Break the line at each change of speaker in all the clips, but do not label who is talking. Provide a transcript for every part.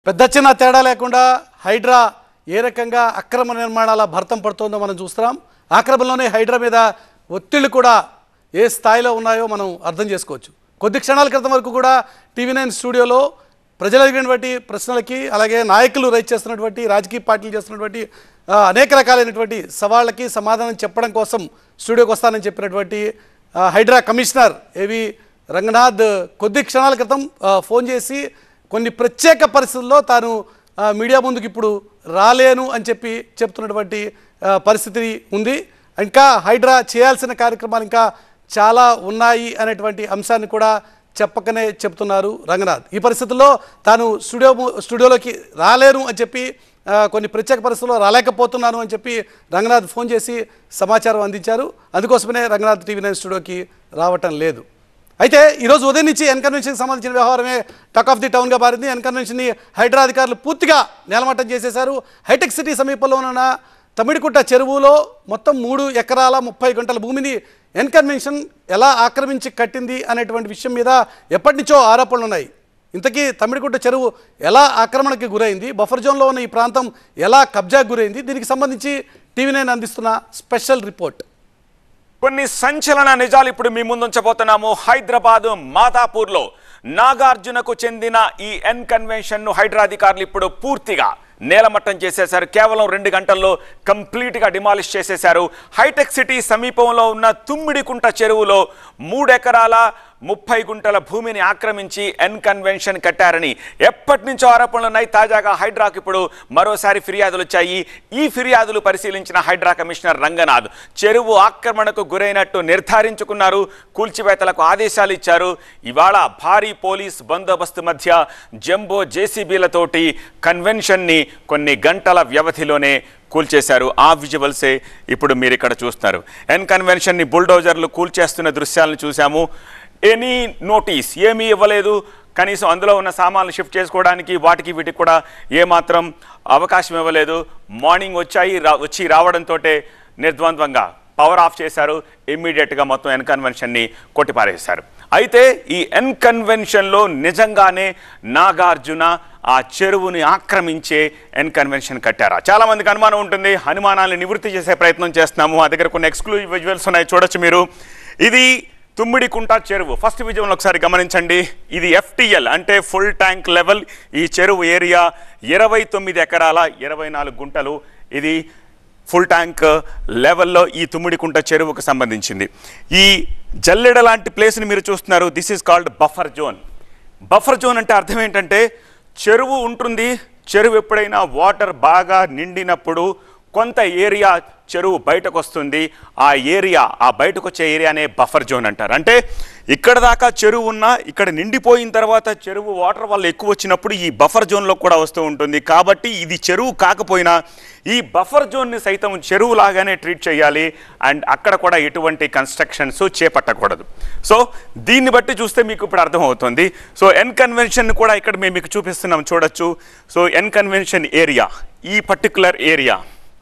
పెద్ద చిన్న తేడా లేకుండా హైడ్రా ఏ రకంగా అక్రమ నిర్మాణాల భర్తం పడుతోందో మనం చూస్తున్నాం ఆ క్రమంలోనే హైడ్రా మీద ఒత్తిళ్లు కూడా ఏ స్థాయిలో ఉన్నాయో మనం అర్థం చేసుకోవచ్చు కొద్ది క్షణాల క్రితం వరకు కూడా టీవీ నైన్ స్టూడియోలో ప్రజలు అడిగినటువంటి ప్రశ్నలకి అలాగే నాయకులు రైట్ చేస్తున్నటువంటి రాజకీయ పార్టీలు చేస్తున్నటువంటి ఆ, అనేక రకాలైనటువంటి సవాళ్ళకి సమాధానం చెప్పడం కోసం స్టూడియోకి వస్తానని చెప్పినటువంటి ఆ, హైడ్రా కమిషనర్ ఏవి రంగనాథ్ కొద్ది క్షణాల క్రితం ఆ, ఫోన్ చేసి కొన్ని ప్రత్యేక పరిస్థితుల్లో తాను ఆ, మీడియా ముందుకు ఇప్పుడు రాలేను అని చెప్పి చెప్తున్నటువంటి ఆ, పరిస్థితి ఉంది ఇంకా హైడ్రా చేయాల్సిన కార్యక్రమాలు ఇంకా చాలా ఉన్నాయి అనేటువంటి అంశాన్ని కూడా చెప్పకనే చెప్తున్నారు రంగనాథ్ ఈ పరిస్థితుల్లో తాను స్టూడియో ము- స్టూడియోలోకి రాలేను అని చెప్పి ఆ, కొన్ని ప్రత్యేక పరిస్థితుల్లో రాలేకపోతున్నాను అని చెప్పి రంగనాథ్ ఫోన్ చేసి సమాచారం అందించారు అందుకోసమనే రంగనాథ్ టీవీ నైన్ స్టూడియోకి రావటం లేదు అయితే ఈరోజు ఉదయం నుంచి ఎన్ కన్వెన్షన్కి సంబంధించిన వ్యవహారమే టాక్ ఆఫ్ ది టౌన్గా మారింది ఎన్ కన్వెన్షన్ని హైడ్రా అధికారులు పూర్తిగా నేలమట్టం చేసేశారు హైటెక్ సిటీ సమీపంలో ఉన్న తమిడికుట్ట చెరువులో మొత్తం మూడు ఎకరాల ముప్పై గంటల భూమిని ఎన్ కన్వెన్షన్ ఎలా ఆక్రమించి కట్టింది అనేటువంటి విషయం మీద ఎప్పటి నుంచో ఆరోపణలు ఉన్నాయి ఇంతకీ తమిడికుట్ట చెరువు ఎలా ఆక్రమణకి గురైంది బఫర్ జోన్లో ఉన్న ఈ ప్రాంతం ఎలా కబ్జాకు గురైంది దీనికి సంబంధించి టీవీ నైన్ అందిస్తున్న స్పెషల్ రిపోర్ట్
కొన్ని సంచలన నిజాలు ఇప్పుడు మీ ముందుంచబోతున్నాము హైదరాబాద్ మాదాపూర్లో నాగార్జునకు చెందిన ఈ ఎన్ కన్వెన్షన్ ను హైడ్రా అధికారులు ఇప్పుడు పూర్తిగా నేలమట్టం చేసేశారు కేవలం రెండు గంటల్లో కంప్లీట్ గా డిమాలిష్ చేసేశారు హైటెక్ సిటీ సమీపంలో ఉన్న తుమ్మిడికుంట చెరువులో మూడెకరాల ముప్పై గుంటల భూమిని ఆక్రమించి ఎన్ కన్వెన్షన్ కట్టారని ఎప్పటి నుంచో ఆరోపణలు ఉన్నాయి తాజాగా హైడ్రాకు ఇప్పుడు మరోసారి ఫిర్యాదులు వచ్చాయి ఈ ఫిర్యాదులు పరిశీలించిన హైడ్రా కమిషనర్ రంగనాథ్ చెరువు ఆక్రమణకు గురైనట్టు నిర్ధారించుకున్నారు కూల్చివేతలకు ఆదేశాలు ఇచ్చారు ఇవాళ భారీ పోలీస్ బందోబస్తు మధ్య జంబో జేసీబీలతోటి కన్వెన్షన్ని కొన్ని గంటల వ్యవధిలోనే కూల్చేశారు ఆ విజువల్సే ఇప్పుడు మీరు ఇక్కడ చూస్తున్నారు ఎన్ కన్వెన్షన్ని బుల్డోజర్లు కూల్చేస్తున్న దృశ్యాలను చూసాము ఎనీ నోటీస్ ఏమీ ఇవ్వలేదు కనీసం అందులో ఉన్న సామాన్లు షిఫ్ట్ చేసుకోవడానికి వాటికి వీటికి కూడా ఏమాత్రం అవకాశం ఇవ్వలేదు మార్నింగ్ వచ్చాయి రా వచ్చి రావడంతో నిర్ద్వంద్వంగా పవర్ ఆఫ్ చేశారు ఇమ్మీడియట్గా మొత్తం ఎన్ కన్వెన్షన్ని కొట్టిపారేశారు అయితే ఈ ఎన్ కన్వెన్షన్లో నిజంగానే నాగార్జున ఆ చెరువుని ఆక్రమించే ఎన్ కన్వెన్షన్ కట్టారా చాలా మందికి అనుమానం ఉంటుంది అనుమానాన్ని నివృత్తి చేసే ప్రయత్నం చేస్తున్నాము మా దగ్గర కొన్ని ఎక్స్క్లూజివ్ విజువల్స్ ఉన్నాయి చూడొచ్చు మీరు ఇది తుమ్మిడికుంట చెరువు ఫస్ట్ విజయం ఒకసారి గమనించండి ఇది ఎఫ్టిఎల్ అంటే ఫుల్ ట్యాంక్ లెవెల్ ఈ చెరువు ఏరియా ఇరవై తొమ్మిది ఎకరాల ఇరవై నాలుగు గుంటలు ఇది ఫుల్ ట్యాంక్ లెవెల్లో ఈ తుమ్మిడికుంట చెరువుకు సంబంధించింది ఈ జల్లెడ లాంటి ప్లేస్ని మీరు చూస్తున్నారు this is called buffer zone buffer zone అంటే అర్థం ఏంటంటే చెరువు ఉంటుంది చెరువు ఎప్పుడైనా వాటర్ బాగా నిండినప్పుడు కొంత ఏరియా చెరువు బయటకు వస్తుంది ఆ ఏరియా ఆ బయటకు వచ్చే ఏరియానే బఫర్ జోన్ అంటారు అంటే ఇక్కడ దాకా చెరువు ఉన్నా ఇక్కడ నిండిపోయిన తర్వాత చెరువు వాటర్ వల్ల ఎక్కువ వచ్చినప్పుడు ఈ బఫర్ జోన్లో కూడా వస్తూ ఉంటుంది కాబట్టి ఇది చెరువు కాకపోయినా ఈ బఫర్ జోన్ని సైతం చెరువు లాగానే ట్రీట్ చేయాలి అండ్ అక్కడ కూడా ఎటువంటి కన్స్ట్రక్షన్స్ చేపట్టకూడదు సో దీన్ని బట్టి చూస్తే మీకు ఇప్పుడు అర్థమవుతుంది సో ఎన్ కన్వెన్షన్ కూడా ఇక్కడ మేము మీకు చూపిస్తున్నాం చూడొచ్చు సో ఎన్ కన్వెన్షన్ ఏరియా ఈ particular area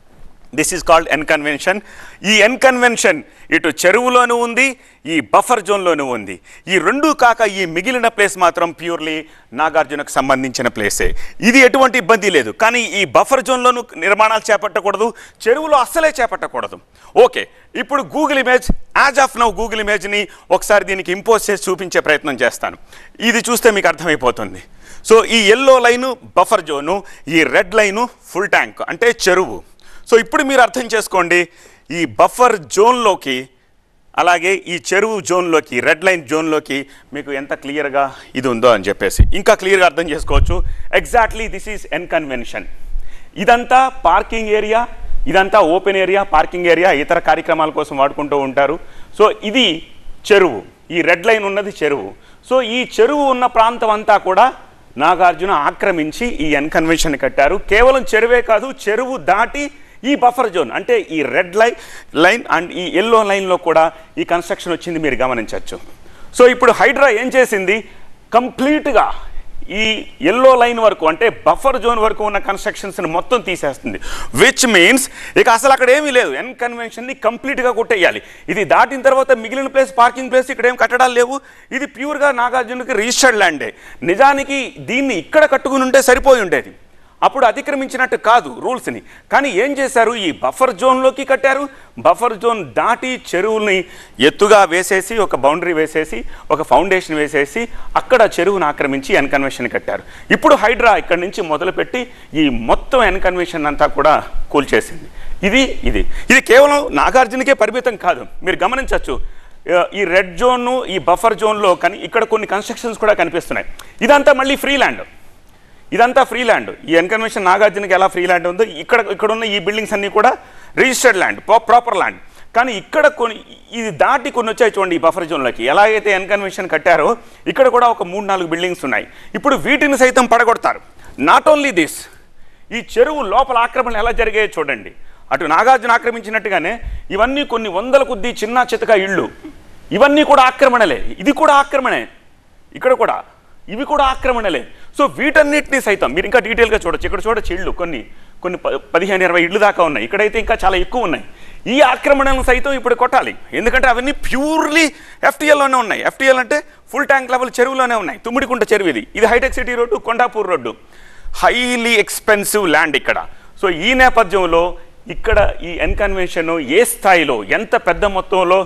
this is called N convention ఈ ఎన్ కన్వెన్షన్ ఇటు చెరువులోనూ ఉంది ఈ బఫర్ జోన్లోనూ ఉంది ఈ రెండు కాక ఈ మిగిలిన ప్లేస్ మాత్రం ప్యూర్లీ నాగార్జునకు సంబంధించిన ప్లేసే ఇది ఎటువంటి ఇబ్బంది లేదు కానీ ఈ బఫర్ జోన్లోనూ నిర్మాణాలు చేపట్టకూడదు చెరువులో అస్సలే చేపట్టకూడదు ఓకే ఇప్పుడు Google image as of now Google ఇమేజ్ని ఒకసారి దీనికి ఇంపోజ్ చేసి చూపించే ప్రయత్నం చేస్తాను ఇది చూస్తే మీకు అర్థమైపోతుంది సో ఈ ఎల్లో లైను బఫర్ జోను ఈ రెడ్ లైను ఫుల్ ట్యాంక్ అంటే చెరువు సో ఇప్పుడు మీరు అర్థం చేసుకోండి ఈ బఫర్ జోన్లోకి అలాగే ఈ చెరువు జోన్లోకి రెడ్ లైన్ జోన్లోకి మీకు ఎంత క్లియర్గా ఇది ఉందో అని చెప్పేసి ఇంకా క్లియర్గా అర్థం చేసుకోవచ్చు exactly this is N convention ఇదంతా పార్కింగ్ ఏరియా ఇదంతా ఓపెన్ ఏరియా పార్కింగ్ ఏరియా ఇతర కార్యక్రమాల కోసం వాడుకుంటూ ఉంటారు సో ఇది చెరువు ఈ రెడ్ లైన్ ఉన్నది చెరువు సో ఈ చెరువు ఉన్న ప్రాంతం అంతా కూడా నాగార్జున ఆక్రమించి ఈ ఎన్ కన్వెన్షన్ కట్టారు కేవలం చెరువే కాదు చెరువు దాటి ఈ బఫర్ జోన్ అంటే ఈ రెడ్ లైన్ లైన్ అండ్ ఈ ఎల్లో లైన్లో కూడా ఈ కన్స్ట్రక్షన్ వచ్చింది మీరు గమనించవచ్చు సో ఇప్పుడు హైడ్రా ఏం చేసింది కంప్లీట్గా ఈ ఎల్లో లైన్ వరకు అంటే బఫర్ జోన్ వరకు ఉన్న కన్స్ట్రక్షన్స్ని మొత్తం తీసేస్తుంది విచ్ మీన్స్ ఇక అసలు అక్కడ ఏమీ లేదు ఎన్ కన్వెన్షన్ని కంప్లీట్గా కొట్టేయాలి ఇది దాటిన తర్వాత మిగిలిన ప్లేస్ పార్కింగ్ ప్లేస్ ఇక్కడ ఏం కట్టడాలు లేవు ఇది ప్యూర్గా నాగార్జునకి రిజిస్టర్డ్ ల్యాండే నిజానికి దీన్ని ఇక్కడ కట్టుకుని ఉంటే సరిపోయి ఉండేది అప్పుడు అతిక్రమించినట్టు కాదు రూల్స్ని కానీ ఏం చేశారు ఈ బఫర్ జోన్లోకి కట్టారు బఫర్ జోన్ దాటి చెరువుల్ని ఎత్తుగా వేసేసి ఒక బౌండరీ వేసేసి ఒక ఫౌండేషన్ వేసేసి అక్కడ చెరువును ఆక్రమించి ఎన్కన్వెన్షన్ కట్టారు ఇప్పుడు హైడ్రా ఇక్కడి నుంచి మొదలుపెట్టి ఈ మొత్తం ఎన్కన్వెన్షన్ అంతా కూడా కూల్చేసింది ఇది ఇది ఇది కేవలం నాగార్జునకే పరిమితం కాదు మీరు గమనించవచ్చు ఈ రెడ్ జోన్ ఈ బఫర్ జోన్లో కానీ ఇక్కడ కొన్ని కన్స్ట్రక్షన్స్ కూడా కనిపిస్తున్నాయి ఇదంతా మళ్ళీ ఫ్రీ ల్యాండ్ ఇదంతా ఫ్రీ ల్యాండ్ ఈ ఎన్కన్వెన్షన్ నాగార్జునకి ఎలా ఫ్రీ ల్యాండ్ ఉందో ఇక్కడ ఇక్కడ ఉన్న ఈ బిల్డింగ్స్ అన్నీ కూడా రిజిస్టర్డ్ ల్యాండ్ ప్రాపర్ ల్యాండ్ కానీ ఇక్కడ కొన్ని ఇది దాటి కొన్ని వచ్చాయి చూడండి ఈ బఫర్ జోన్లోకి ఎలా అయితే ఎన్కన్వెన్షన్ కట్టారో ఇక్కడ కూడా ఒక మూడు నాలుగు బిల్డింగ్స్ ఉన్నాయి ఇప్పుడు వీటిని సైతం పడగొడతారు నాట్ ఓన్లీ దిస్ ఈ చెరువు లోపల ఆక్రమణ ఎలా జరిగాయో చూడండి అటు నాగార్జున ఆక్రమించినట్టుగానే ఇవన్నీ కొన్ని వందల కొద్దీ చిన్న చితక ఇళ్ళు ఇవన్నీ కూడా ఆక్రమణలే ఇది కూడా ఆక్రమణే ఇక్కడ కూడా ఇవి కూడా ఆక్రమణలే సో వీటన్నిటిని సైతం మీరు ఇంకా డీటెయిల్గా చూడొచ్చు ఇక్కడ చూడొచ్చు ఇళ్ళు కొన్ని కొన్ని ప- పదిహేను ఇరవై ఇళ్ళు దాకా ఉన్నాయి ఇక్కడైతే ఇంకా చాలా ఎక్కువ ఉన్నాయి ఈ ఆక్రమణలను సైతం ఇప్పుడు కొట్టాలి ఎందుకంటే అవన్నీ ప్యూర్లీ ఎఫ్టీఎల్లోనే ఉన్నాయి ఎఫ్టీఎల్ అంటే ఫుల్ ట్యాంక్ లెవెల్ చెరువులోనే ఉన్నాయి తుమ్మిడికుంట చెరువు ఇది ఇది hi-tech city road Kondapur road highly expensive land ఇక్కడ సో ఈ నేపథ్యంలో ఇక్కడ ఈ ఎన్కన్వెన్షన్ ఏ స్థాయిలో ఎంత పెద్ద మొత్తంలో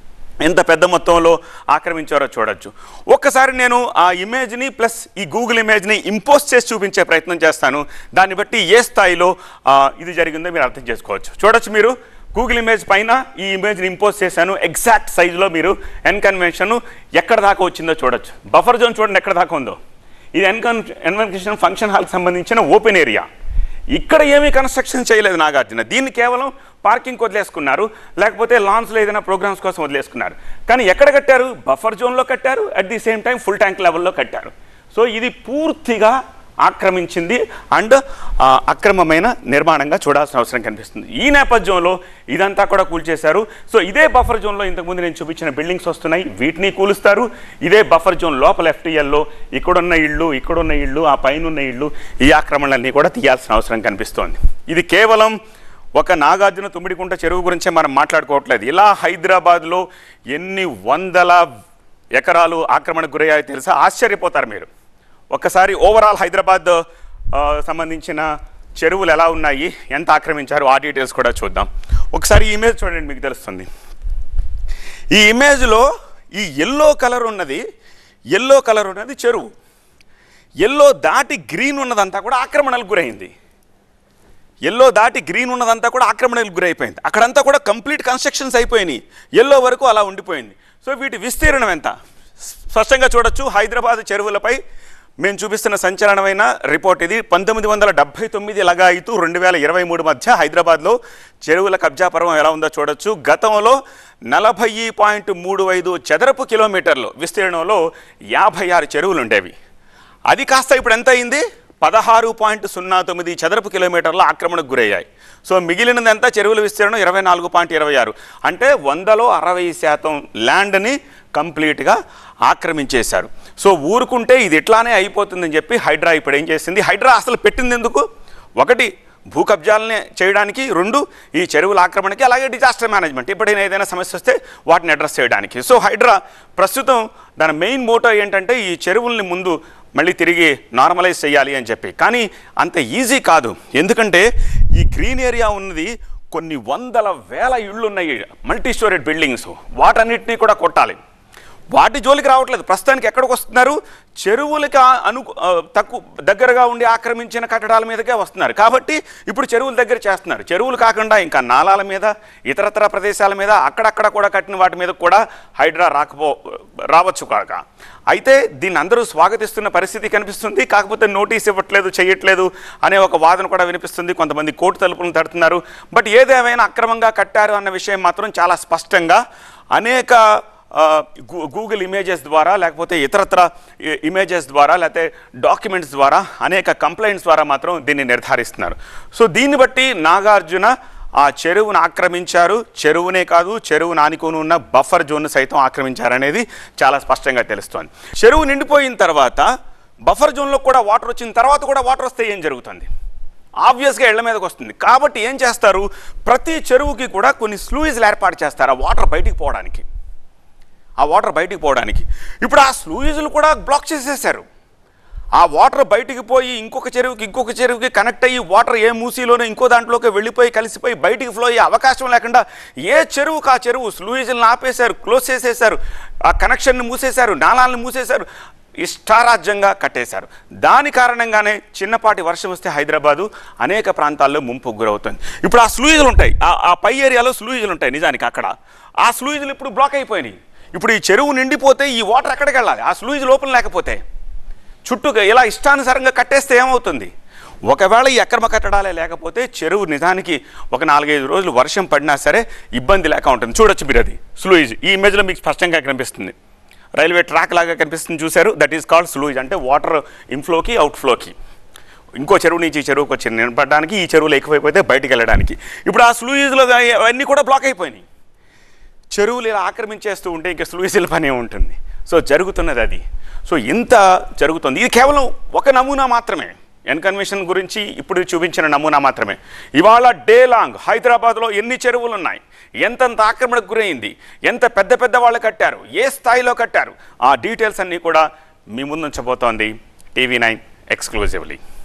ఎంత పెద్ద మొత్తంలో ఆక్రమించారో చూడొచ్చు ఒక్కసారి నేను ఆ ఇమేజ్ని ప్లస్ ఈ గూగుల్ ఇమేజ్ని ఇంపోజ్ చేసి చూపించే ప్రయత్నం చేస్తాను దాన్ని బట్టి ఏ స్థాయిలో ఆ, ఇది జరిగిందో మీరు అర్థం చేసుకోవచ్చు చూడొచ్చు మీరు గూగుల్ ఇమేజ్ పైన ఈ ఇమేజ్ని ఇంపోజ్ చేశాను ఎగ్జాక్ట్ సైజులో మీరు ఎన్ కన్వెన్షన్ ఎక్కడ దాకా వచ్చిందో చూడొచ్చు బఫర్ జోన్ చూడండి ఎక్కడ దాకా ఉందో ఇది ఎన్కన్ ఎన్వెన్షన్ ఫంక్షన్ హాల్కి సంబంధించిన ఓపెన్ ఏరియా ఇక్కడ ఏమీ కన్స్ట్రక్షన్ చేయలేదు నాగార్జున దీన్ని కేవలం పార్కింగ్ వదిలేసుకున్నారు లేకపోతే లాన్స్లో ఏదైనా ప్రోగ్రామ్స్ కోసం వదిలేసుకున్నారు కానీ ఎక్కడ కట్టారు బఫర్ జోన్లో కట్టారు at the same time full tank లెవెల్లో కట్టారు సో ఇది పూర్తిగా ఆక్రమించింది అండ్ అక్రమమైన నిర్మాణంగా చూడాల్సిన అవసరం కనిపిస్తుంది ఈ నేపథ్యంలో ఇదంతా కూడా కూల్చేశారు సో ఇదే బఫర్ జోన్లో ఇంతకుముందు నేను చూపించిన బిల్డింగ్స్ వస్తున్నాయి వీటిని కూలుస్తారు ఇదే బఫర్ జోన్ లోపల ఎఫ్టీఎల్లో ఇక్కడున్న ఇళ్ళు ఇక్కడున్న ఇళ్ళు ఆ పైన ఉన్న ఇళ్ళు ఈ ఆక్రమణలన్నీ కూడా తీయాల్సిన అవసరం కనిపిస్తోంది ఇది కేవలం ఒక నాగార్జున తుమ్మిడికుంట చెరువు గురించే మనం మాట్లాడుకోవట్లేదు ఇలా హైదరాబాద్లో ఎన్ని వందల ఎకరాలు ఆక్రమణకు గురయ్యాయో తెలుసా ఆశ్చర్యపోతారు మీరు ఒక్కసారి ఓవరాల్ హైదరాబాద్ ఆ, సంబంధించిన చెరువులు ఎలా ఉన్నాయి ఎంత ఆక్రమించారు ఆ డీటెయిల్స్ కూడా చూద్దాం ఒకసారి ఈ ఇమేజ్ చూడండి మీకు తెలుస్తుంది ఈ ఇమేజ్లో ఈ ఎల్లో కలర్ ఉన్నది ఎల్లో కలర్ ఉన్నది చెరువు ఎల్లో దాటి గ్రీన్ ఉన్నదంతా కూడా ఆక్రమణలకు గురైంది ఎల్లో దాటి గ్రీన్ ఉన్నదంతా కూడా ఆక్రమణకు గురైపోయింది అక్కడంతా కూడా కంప్లీట్ కన్స్ట్రక్షన్స్ అయిపోయినాయి ఎల్లో వరకు అలా ఉండిపోయింది సో వీటి విస్తీర్ణం ఎంత స్పష్టంగా చూడొచ్చు హైదరాబాద్ చెరువులపై మేము చూపిస్తున్న సంచలనమైన రిపోర్ట్ ఇది పంతొమ్మిది వందల డెబ్బై తొమ్మిది లగాయితూ రెండు వేల ఇరవై మూడు మధ్య హైదరాబాద్లో చెరువుల కబ్జా పర్వం ఎలా ఉందో చూడొచ్చు గతంలో నలభై పాయింట్ మూడు ఐదు చదరపు కిలోమీటర్లు విస్తీర్ణంలో యాభై ఆరు చెరువులు ఉండేవి అది కాస్త ఇప్పుడు ఎంత అయింది పదహారు పాయింట్ సున్నా తొమ్మిది చదరపు కిలోమీటర్ల ఆక్రమణకు గురయ్యాయి సో మిగిలినదంతా చెరువుల విస్తీర్ణం ఇరవై నాలుగు పాయింట్ ఇరవై ఆరు అంటే వందలో అరవై శాతం ల్యాండ్ని కంప్లీట్గా ఆక్రమించేశారు సో ఊరుకుంటే ఇది ఇట్లానే అయిపోతుందని చెప్పి హైడ్రా ఇప్పుడు ఏం చేసింది హైడ్రా అసలు పెట్టింది ఎందుకు ఒకటి భూ కబ్జాలని చేయడానికి రెండు ఈ చెరువుల ఆక్రమణకి అలాగే డిజాస్టర్ మేనేజ్మెంట్ ఎప్పుడైనా ఏదైనా సమస్య వస్తే వాటిని అడ్రస్ చేయడానికి సో హైడ్రా ప్రస్తుతం దాని మెయిన్ మోటో ఏంటంటే ఈ చెరువుల్ని ముందు మళ్ళీ తిరిగి నార్మలైజ్ చేయాలి అని చెప్పి కానీ అంత ఈజీ కాదు ఎందుకంటే ఈ గ్రీన్ ఏరియా ఉన్నది కొన్ని వందల వేల ఇళ్ళు ఉన్నాయి మల్టీ స్టోరేడ్ బిల్డింగ్స్ వాటన్నిటినీ కూడా కొట్టాలి వాటి జోలికి రావట్లేదు ప్రస్తుతానికి ఎక్కడికి వస్తున్నారు చెరువులకి ఆ- అను ఆ, తక్కువ దగ్గరగా ఉండి ఆక్రమించిన కట్టడాల మీదకే వస్తున్నారు కాబట్టి ఇప్పుడు చెరువుల దగ్గర చేస్తున్నారు చెరువులు కాకుండా ఇంకా నాలాల మీద ఇతరతర ప్రదేశాల మీద అక్కడక్కడ కూడా కట్టిన వాటి మీద కూడా హైడ్రా రాకపో రావచ్చు కాక అయితే దీన్ని అందరూ స్వాగతిస్తున్న పరిస్థితి కనిపిస్తుంది కాకపోతే నోటీస్ ఇవ్వట్లేదు చేయట్లేదు అనే ఒక వాదన కూడా వినిపిస్తుంది కొంతమంది కోర్టు తలుపులను తడుతున్నారు బట్ ఏదేమైనా అక్రమంగా కట్టారు అన్న విషయం మాత్రం చాలా స్పష్టంగా అనేక ఆ, గూ- గూగుల్ ఇమేజెస్ ద్వారా లేకపోతే ఇతరత్ర ఇ- ఇమేజెస్ ద్వారా లేకపోతే డాక్యుమెంట్స్ ద్వారా అనేక కంప్లైంట్స్ ద్వారా మాత్రం దీన్ని నిర్ధారిస్తున్నారు సో దీన్ని బట్టి నాగార్జున ఆ చెరువును ఆక్రమించారు చెరువునే కాదు చెరువును ఆనుకొని ఉన్న బఫర్ జోన్ సైతం ఆక్రమించారనేది చాలా స్పష్టంగా తెలుస్తోంది చెరువు నిండిపోయిన తర్వాత బఫర్ జోన్లో కూడా వాటర్ వచ్చిన తర్వాత కూడా వాటర్ వస్తే ఏం జరుగుతుంది ఆబ్వియస్గా ఇళ్ల మీదకి వస్తుంది కాబట్టి ఏం చేస్తారు ప్రతి చెరువుకి కూడా కొన్ని స్లూయిజ్లు ఏర్పాటు చేస్తారు ఆ వాటర్ బయటికి పోవడానికి ఆ వాటర్ బయటికి పోవడానికి ఇప్పుడు ఆ స్లూయిజులు కూడా బ్లాక్ చేసేసారు ఆ వాటర్ బయటికి పోయి ఇంకొక చెరువుకి ఇంకొక చెరువుకి కనెక్ట్ అయ్యి వాటర్ ఏ మూసీలోనో ఇంకో దాంట్లోకి వెళ్ళిపోయి కలిసిపోయి బయటికి ఫ్లో అయ్యే అవకాశం లేకుండా ఏ చెరువుకి ఆ చెరువు స్లూయిజులను ఆపేశారు క్లోజ్ చేసేశారు ఆ కనెక్షన్ని మూసేశారు నాళాలను మూసేశారు ఇష్టారాజ్యంగా కట్టేశారు దాని కారణంగానే చిన్నపాటి వర్షం వస్తే హైదరాబాదు అనేక ప్రాంతాల్లో ముంపుకు గురవుతుంది ఇప్పుడు ఆ స్లూయిజులు ఉంటాయి ఆ- ఆ పై ఏరియాలో స్లూయిజులు ఉంటాయి నిజానికి అక్కడ ఆ స్లూయిజులు ఇప్పుడు బ్లాక్ అయిపోయినాయి ఇప్పుడు ఈ చెరువు నిండిపోతే ఈ వాటర్ ఎక్కడికి వెళ్ళాలి ఆ స్లూయిజ్ లోపల లేకపోతే చుట్టూగా ఇలా ఇష్టానుసారంగా కట్టేస్తే ఏమవుతుంది ఒకవేళ ఈ అక్రమ కట్టడాలే లేకపోతే చెరువు నిజానికి ఒక నాలుగైదు రోజులు వర్షం పడినా సరే ఇబ్బంది లేక ఉంటుంది చూడొచ్చు మీరు అది స్లూయిజ్ ఈ ఇమేజ్లో మీకు స్పష్టంగా కనిపిస్తుంది రైల్వే ట్రాక్ లాగా కనిపిస్తుంది చూశారు దట్ ఈస్ కాల్డ్ స్లూయిజ్ అంటే వాటర్ ఇన్ఫ్లోకి అవుట్ఫ్లోకి ఇంకో చెరువు నుంచి ఈ చెరువుకి వచ్చి నిలబడడానికి ఈ చెరువులు ఎక్కువైపోతే బయటికి వెళ్ళడానికి ఇప్పుడు ఆ స్లూయిజ్లో అవన్నీ కూడా బ్లాక్ అయిపోయినాయి చెరువులు ఇలా ఆక్రమించేస్తూ ఉంటే ఇంకా స్లూయిసిల్ పనే ఉంటుంది సో జరుగుతున్నది అది సో ఇంత జరుగుతుంది ఇది కేవలం ఒక నమూనా మాత్రమే ఎన్ కన్వెన్షన్ గురించి ఇప్పుడు చూపించిన నమూనా మాత్రమే ఇవాళ డే లాంగ్ హైదరాబాద్లో ఎన్ని చెరువులు ఉన్నాయి ఎంతెంత ఆక్రమణకు గురైంది ఎంత పెద్ద పెద్ద వాళ్ళు కట్టారు ఏ స్థాయిలో కట్టారు ఆ డీటెయిల్స్ అన్నీ కూడా మీ ముందుంచబోతోంది టీవీ నైన్ ఎక్స్క్లూజివ్లీ